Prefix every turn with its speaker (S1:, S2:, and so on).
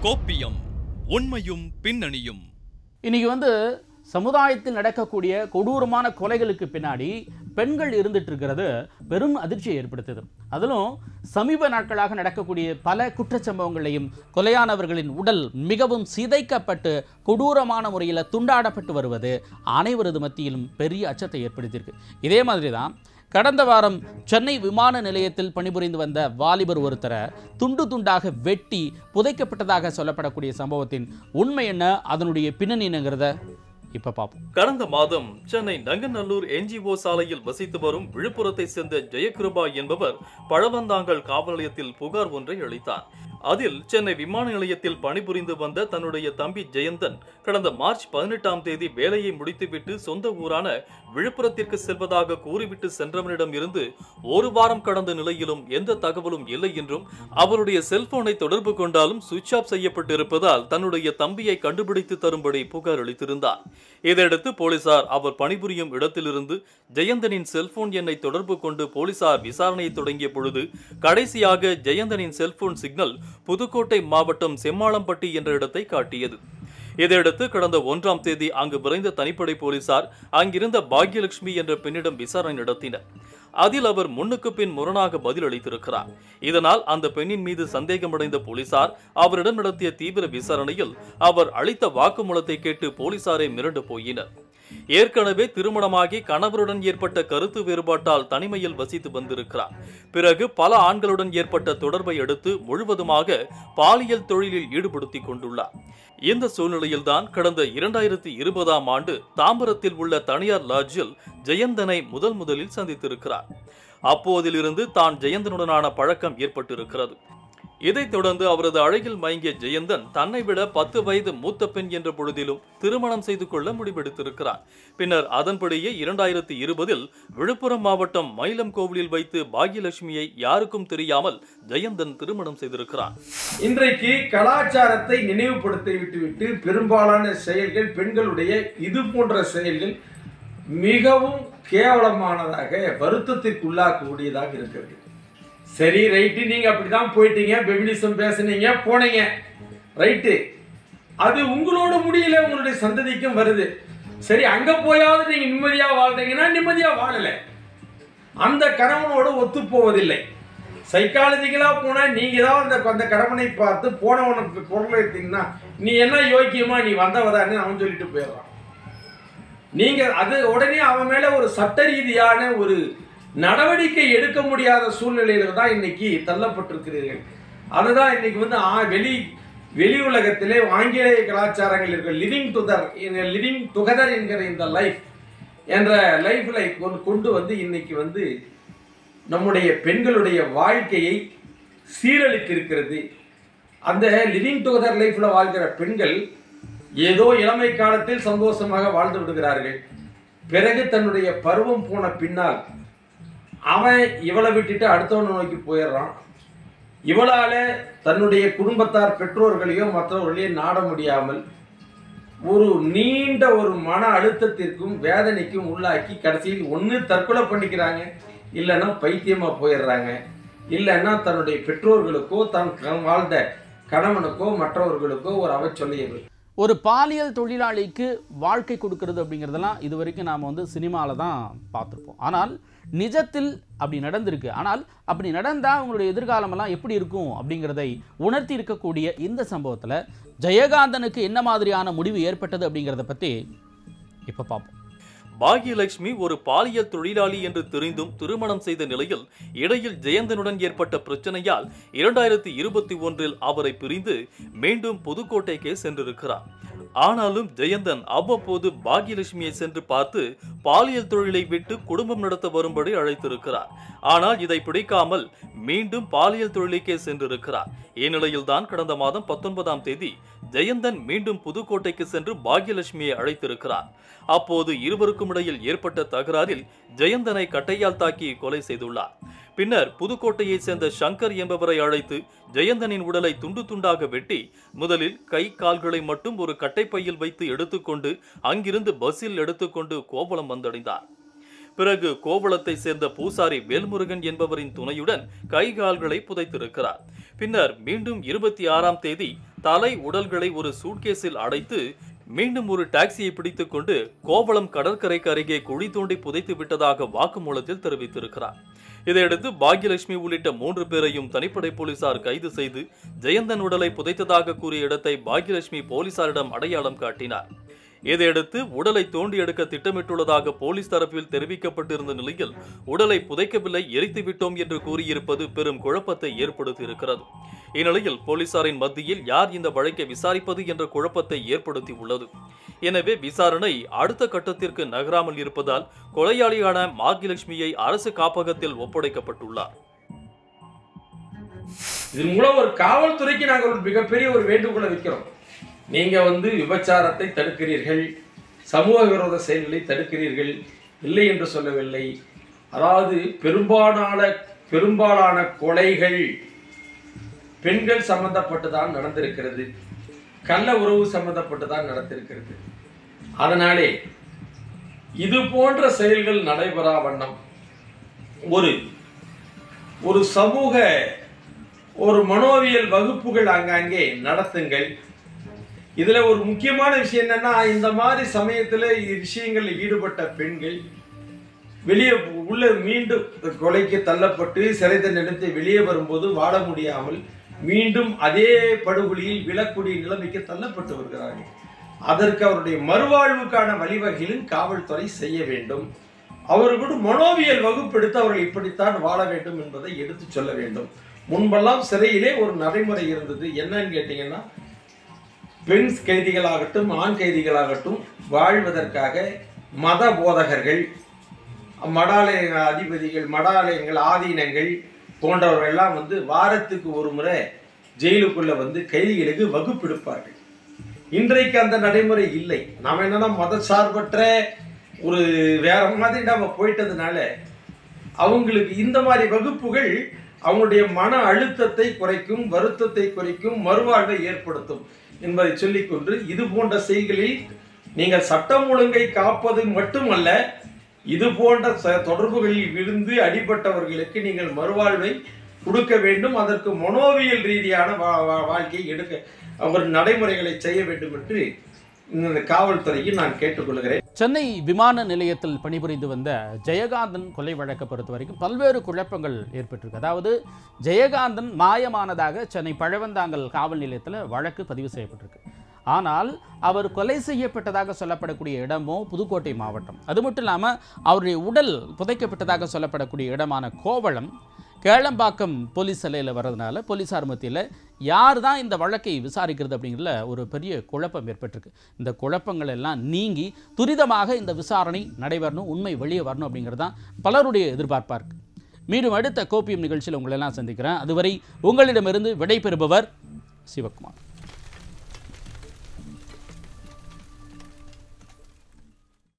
S1: கோப்பியம் உண்மையும் பின்னணியும்
S2: இன்னைக்கு வந்து சமுதாயத்தில் நடக்கக்கூடிய கொடூரமான கொலைகளுக்கு பின்னாடி பெண்கள் இருந்துட்டு இருக்கிறது பெரும் அதிர்ச்சியை ஏற்படுத்துது அதிலும் சமீப நாட்களாக நடக்கக்கூடிய பல குற்றச்சம்பவங்களையும் கொலையானவர்களின் உடல் மிகவும் சிதைக்கப்பட்டு கொடூரமான முறையில் துண்டாடப்பட்டு வருவது அனைவரது மத்தியிலும் பெரிய அச்சத்தை ஏற்படுத்தியிருக்கு இதே மாதிரி தான் கடந்த வாரம் சென்னை விமான நிலையத்தில் பணிபுரிந்து வந்த வாலிபர் ஒருத்தரை துண்டு துண்டாக வெட்டி புதைக்கப்பட்டதாக சொல்லப்படக்கூடிய சம்பவத்தின் உண்மை என்ன அதனுடைய பின்னணி என்னங்கிறத இப்போ பார்ப்போம்
S3: கடந்த மாதம் சென்னை நங்கநல்லூர் என்ஜிஓ சாலையில் வசித்து வரும் விழுப்புரத்தை சேர்ந்த ஜெயகிருபா என்பவர் பழவந்தாங்கல் காவல் நிலையத்தில் புகார் ஒன்றை அளித்தார் அதில் சென்னை விமான நிலையத்தில் பணிபுரிந்து வந்த தன்னுடைய தம்பி ஜெயந்தன் கடந்த மார்ச் பதினெட்டாம் தேதி வேலையை முடித்துவிட்டு சொந்த ஊரான விழுப்புரத்திற்கு செல்வதாக கூறிவிட்டு சென்றவனிடம் இருந்து ஒரு வாரம் கடந்த நிலையிலும் எந்த தகவலும் இல்லை என்றும் அவருடைய செல்போனை தொடர்பு கொண்டாலும் சுவிட்ச் ஆஃப் செய்யப்பட்டிருப்பதால் தன்னுடைய தம்பியை கண்டுபிடித்து தரும்படி புகார் அளித்திருந்தார் இதையடுத்து போலீசார் அவர் பணிபுரியும் இடத்திலிருந்து ஜெயந்தனின் செல்போன் எண்ணை தொடர்பு கொண்டு போலீசார் விசாரணையை தொடங்கிய பொழுது கடைசியாக ஜெயந்தனின் செல்போன் சிக்னல் புதுக்கோட்டை மாவட்டம் செம்மாளம்பட்டி என்ற இடத்தை காட்டியது இதையடுத்து கடந்த ஒன்றாம் தேதி அங்கு விரைந்த தனிப்படை போலீசார் அங்கிருந்த பாக்யலட்சுமி என்ற பெண்ணிடம் விசாரணை நடத்தினர் அதில் அவர் முன்னுக்கு பின் முரணாக பதில் அளித்திருக்கிறார் இதனால் அந்த பெண்ணின் மீது சந்தேகமடைந்த போலீசார் அவரிடம் நடத்திய தீவிர விசாரணையில் அவர் அளித்த வாக்குமூலத்தை கேட்டு போலீசாரை மிரண்டு போயினர் ஏற்கனவே திருமணமாகி கணவருடன் ஏற்பட்ட கருத்து வேறுபாட்டால் தனிமையில் வசித்து வந்திருக்கிறார் பிறகு பல ஆண்களுடன் ஏற்பட்ட தொடர்பை அடுத்து முழுவதுமாக பாலியல் தொழிலில் ஈடுபடுத்திக் கொண்டுள்ளார் இந்த சூழ்நிலையில்தான் கடந்த இரண்டாயிரத்தி இருபதாம் ஆண்டு தாம்பரத்தில் உள்ள தனியார் லாட்ஜில் ஜெயந்தனை முதல் முதலில் சந்தித்திருக்கிறார் அப்போதிலிருந்து தான் ஜெயந்தனுடனான பழக்கம் ஏற்பட்டிருக்கிறது இதைத் தொடர்ந்து அவரது அழகில் மயங்கிய ஜெயந்தன் தன்னை விட பத்து வயது மூத்த பெண் என்ற பொழுதிலும் திருமணம் செய்து கொள்ள முடிவெடுத்திருக்கிறார் பின்னர் அதன்படியே இரண்டாயிரத்தி இருபதில் விழுப்புரம் மாவட்டம் மயிலம் கோவிலில் வைத்து பாக்யலட்சுமியை யாருக்கும் தெரியாமல் ஜெயந்தன் திருமணம் செய்திருக்கிறார்
S4: இன்றைக்கு கலாச்சாரத்தை நினைவுபடுத்தி விட்டுவிட்டு பெரும்பாலான செயல்கள் பெண்களுடைய இது போன்ற செயல்கள் மிகவும் கேவலமானதாக வருத்தத்திற்குள்ளாக்கக்கூடியதாக இருக்கிறது சரி ரைட்டு நீங்க அப்படிதான் போயிட்டீங்க பெமினிசம் பேசுனீங்க போனீங்க ரைட்டு அது உங்களோட முடியல உங்களுடைய சந்ததிக்கும் வருது சரி அங்க போயாவது நீங்க நிம்மதியா வாழ்ந்தீங்கன்னா நிம்மதியா வாழல அந்த கணவனோட ஒத்து போவதில்லை சைக்காலஜிக்கலா போனா நீங்க தான் அந்த அந்த கணவனை பார்த்து போனவனுக்கு பொருள் எடுத்தீங்கன்னா நீ என்ன யோக்கியமா நீ வந்தவதான்னு அவன் சொல்லிட்டு போயிடுறான் நீங்க அது உடனே அவன் மேல ஒரு சட்ட ரீதியான ஒரு நடவடிக்கை எடுக்க முடியாத சூழ்நிலையில தான் இன்னைக்கு தள்ளப்பட்டிருக்கிறீர்கள் அதுதான் இன்னைக்கு வந்து ஆ- வெளி வெளி உலகத்திலே ஆங்கிலேய கலாச்சாரங்கள் இருக்கிற லிவிங் டுதர் லிவிங் டுகெதர் என்கிற இந்த லைஃப் என்ற லைஃப்ல கொண்டு கொண்டு வந்து இன்னைக்கு வந்து நம்முடைய பெண்களுடைய வாழ்க்கையை சீரழிக்க இருக்கிறது அந்த லிவிங் டுகெதர் லைஃப்ல வாழ்கிற பெண்கள் ஏதோ இளமை காலத்தில் சந்தோஷமாக வாழ்ந்து விடுகிறார்கள் பிறகு தன்னுடைய பருவம் போன பின்னால் அவன் இவளை விட்டுட்டு அடுத்தவனை நோக்கி போயிடுறான் இவளால தன்னுடைய குடும்பத்தார் பெற்றோர்களையோ மற்றவர்களையோ நாட முடியாமல் ஒரு நீண்ட ஒரு மன அழுத்தத்திற்கும் வேதனைக்கும் உள்ளாக்கி கடைசியில் ஒன்று தற்கொலை பண்ணிக்கிறாங்க இல்லைன்னா பைத்தியமா போயிடுறாங்க இல்லைன்னா தன்னுடைய பெற்றோர்களுக்கோ தன் க- வாழ்ந்த கணவனுக்கோ மற்றவர்களுக்கோ ஒரு அவச்சொல்லியது
S2: ஒரு பாலியல் தொழிலாளிக்கு வாழ்க்கை கொடுக்கறது அப்படிங்கிறதெல்லாம் இது வரைக்கும் நாம் வந்து சினிமாவில் தான் பார்த்துருப்போம் ஆனால் நிஜத்தில் அப்படி நடந்திருக்கு ஆனால் அப்படி நடந்தால் அவங்களுடைய எதிர்காலமெல்லாம் எப்படி இருக்கும் அப்படிங்கிறதை உணர்த்தி இருக்கக்கூடிய இந்த சம்பவத்தில் ஜெயகாந்தனுக்கு என்ன மாதிரியான முடிவு ஏற்பட்டது அப்படிங்கிறத பற்றி இப்போ பார்ப்போம்
S3: பாக்யலட்சுமி ஒரு பாலியல் தொழிலாளி என்று தெரிந்தும் திருமணம் செய்த நிலையில் இடையில் ஜெயந்தனுடன் ஏற்பட்ட பிரச்சனையால் இரண்டாயிரத்தி இருபத்தி ஒன்றில் அவரை பிரிந்து மீண்டும் புதுக்கோட்டைக்கே சென்றிருக்கிறார் ஆனாலும் ஜெயந்தன் அவ்வப்போது பாக்யலட்சுமியை சென்று பார்த்து பாலியல் தொழிலை விட்டு குடும்பம் நடத்த வரும்படி அழைத்திருக்கிறார் ஆனால் இதை பிடிக்காமல் மீண்டும் பாலியல் தொழிலுக்கே சென்றிருக்கிறார் இந்நிலையில்தான் கடந்த மாதம் பத்தொன்பதாம் தேதி ஜெயந்தன் மீண்டும் புதுக்கோட்டைக்கு சென்று பாக்யலட்சுமியை அழைத்திருக்கிறார் அப்போது இருவருக்கும் இடையில் ஏற்பட்ட தகராறில் ஜெயந்தனை கட்டையால் தாக்கி கொலை செய்துள்ளார் பின்னர் புதுக்கோட்டையைச் சேர்ந்த சங்கர் என்பவரை அழைத்து ஜெயந்தனின் உடலை துண்டு துண்டாக வெட்டி முதலில் கை கால்களை மட்டும் ஒரு கட்டைப்பையில் வைத்து எடுத்துக்கொண்டு அங்கிருந்து பஸ்ஸில் எடுத்துக்கொண்டு கோவளம் வந்தடைந்தார் பிறகு கோவளத்தை சேர்ந்த பூசாரி வேல்முருகன் என்பவரின் துணையுடன் கை கால்களை புதைத்திருக்கிறார் பின்னர் மீண்டும் இருபத்தி ஆறாம் தேதி தலை உடல்களை ஒரு சூட்கேஸில் அடைத்து மீண்டும் ஒரு டாக்ஸியை பிடித்துக் கொண்டு கோவளம் கடற்கரைக்கு அருகே குழி தோண்டி புதைத்து விட்டதாக வாக்குமூலத்தில் தெரிவித்திருக்கிறார் இதையடுத்து பாக்யலட்சுமி உள்ளிட்ட மூன்று பேரையும் தனிப்படை போலீசார் கைது செய்து ஜெயந்தன் உடலை புதைத்ததாக கூறிய இடத்தை பாக்யலட்சுமி போலீசாரிடம் அடையாளம் காட்டினார் இதையடுத்து உடலை தோண்டி எடுக்க திட்டமிட்டுள்ளதாக போலீஸ் தரப்பில் தெரிவிக்கப்பட்டிருந்த நிலையில் உடலை புதைக்கவில்லை எரித்து விட்டோம் என்று கூறியிருப்பது பெரும் குழப்பத்தை ஏற்படுத்தியிருக்கிறது இந்நிலையில் போலீசாரின் மத்தியில் யார் இந்த வழக்கை விசாரிப்பது என்ற குழப்பத்தை ஏற்படுத்தியுள்ளது எனவே விசாரணை அடுத்த கட்டத்திற்கு நகராமல் இருப்பதால் கொலையாளியான மார்கிலட்சுமியை அரசு காப்பகத்தில் ஒப்படைக்கப்பட்டுள்ளார்
S4: இதன் மூலம் ஒரு காவல்துறைக்கு நாங்கள் ஒரு மிகப்பெரிய ஒரு வேண்டுகோளை வைக்கிறோம் நீங்க வந்து விபச்சாரத்தை தடுக்கிறீர்கள் சமூக விரோத செயல்களை தடுக்கிறீர்கள் இல்லை என்று சொல்லவில்லை அதாவது பெரும்பாலான பெரும்பாலான கொலைகள் பெண்கள் சம்பந்தப்பட்டு தான் நடந்திருக்கிறது கள்ள உறவு சம்பந்தப்பட்டு தான் நடந்திருக்கிறது அதனாலே இது போன்ற செயல்கள் நடைபெறா வண்ணம் ஒரு ஒரு சமூக ஒரு மனோவியல் வகுப்புகள் அங்கங்கே நடத்துங்கள் இதுல ஒரு முக்கியமான விஷயம் என்னன்னா இந்த மாதிரி சமயத்துல இது விஷயங்கள்ல ஈடுபட்ட பெண்கள் வெளியே உள்ள மீண்டும் கொலைக்கு தள்ளப்பட்டு சிறை தண்டனை வெளியே வரும்போது வாழ முடியாமல் மீண்டும் அதே படுகொலியில் விழக்கூடிய நிலைமைக்கு தள்ளப்பட்டு வருகிறார்கள் அதற்கு அவருடைய மறுவாழ்வுக்கான வழிவகையிலும் காவல்துறை செய்ய வேண்டும் அவர்களோடு மனோவியல் வகுப்பெடுத்து அவர்கள் இப்படித்தான் வாழ வேண்டும் என்பதை எடுத்து சொல்ல வேண்டும் முன்பெல்லாம் சிறையிலே ஒரு நடைமுறை இருந்தது என்னன்னு கேட்டீங்கன்னா பெண் கைதிகளாகட்டும் ஆண் கைதிகளாகட்டும் வாழ்வதற்காக மத போதகர்கள் மடாலய அதிபதிகள் மடாலயங்கள் ஆதீனங்கள் போன்றவர்கள் எல்லாம் வந்து வாரத்துக்கு ஒரு முறை ஜெயிலுக்குள்ள வந்து கைதிகளுக்கு வகுப்பெடுப்பார்கள் இன்றைக்கு அந்த நடைமுறை இல்லை நாம என்னன்னா மத சார்பற்ற ஒரு வேற மாதிரி நாம போயிட்டதுனால அவங்களுக்கு இந்த மாதிரி வகுப்புகள் அவங்களுடைய மன அழுத்தத்தை குறைக்கும் வருத்தத்தை குறைக்கும் மறுவாழ்வை ஏற்படுத்தும் என்பதை சொல்லிக்கொண்டு இது போன்ற செய்களில் நீங்கள் சட்டம் ஒழுங்கை காப்பது மட்டுமல்ல இது போன்ற ச- தொடர்புகளில் விழுந்து அடிபட்டவர்களுக்கு நீங்கள் மறுவாழ்வை கொடுக்க வேண்டும் அதற்கு மனோவியல் ரீதியான வா- வா- வாழ்க்கையை எடுக்க அவர் நடைமுறைகளை செய்ய வேண்டும் என்று இந்த காவல்துறைக்கு நான் கேட்டுக்கொள்கிறேன்
S2: சென்னை விமான நிலையத்தில் பணிபுரிந்து வந்த ஜெயகாந்தன் கொலை வழக்கை பொறுத்த வரைக்கும் பல்வேறு குழப்பங்கள் ஏற்பட்டிருக்கு அதாவது ஜெயகாந்தன் மாயமானதாக சென்னை பழவந்தாங்கல் காவல் நிலையத்தில் வழக்கு பதிவு செய்யப்பட்டிருக்கு ஆனால் அவர் கொலை செய்யப்பட்டதாக சொல்லப்படக்கூடிய இடமோ புதுக்கோட்டை மாவட்டம் அது மட்டும் இல்லாமல் அவருடைய உடல் புதைக்கப்பட்டதாக சொல்லப்படக்கூடிய இடமான கோவளம் கேளம்பாக்கம் போலீஸ் நிலையில் வர்றதுனால போலீஸார் மத்தியில் யார் தான் இந்த வழக்கை விசாரிக்கிறது அப்படிங்கிறதுல ஒரு பெரிய குழப்பம் ஏற்பட்டிருக்கு இந்த குழப்பங்கள் எல்லாம் நீங்கி துரிதமாக இந்த விசாரணை நடைபெறணும் உண்மை வெளியே வரணும் அப்படிங்கிறது தான் பலருடைய எதிர்பார்ப்பாக இருக்கு மீண்டும் அடுத்த கோப்பியம் நிகழ்ச்சியில் உங்களை எல்லாம் சந்திக்கிறேன் அதுவரை உங்களிடமிருந்து விடைபெறுபவர் சிவகுமார்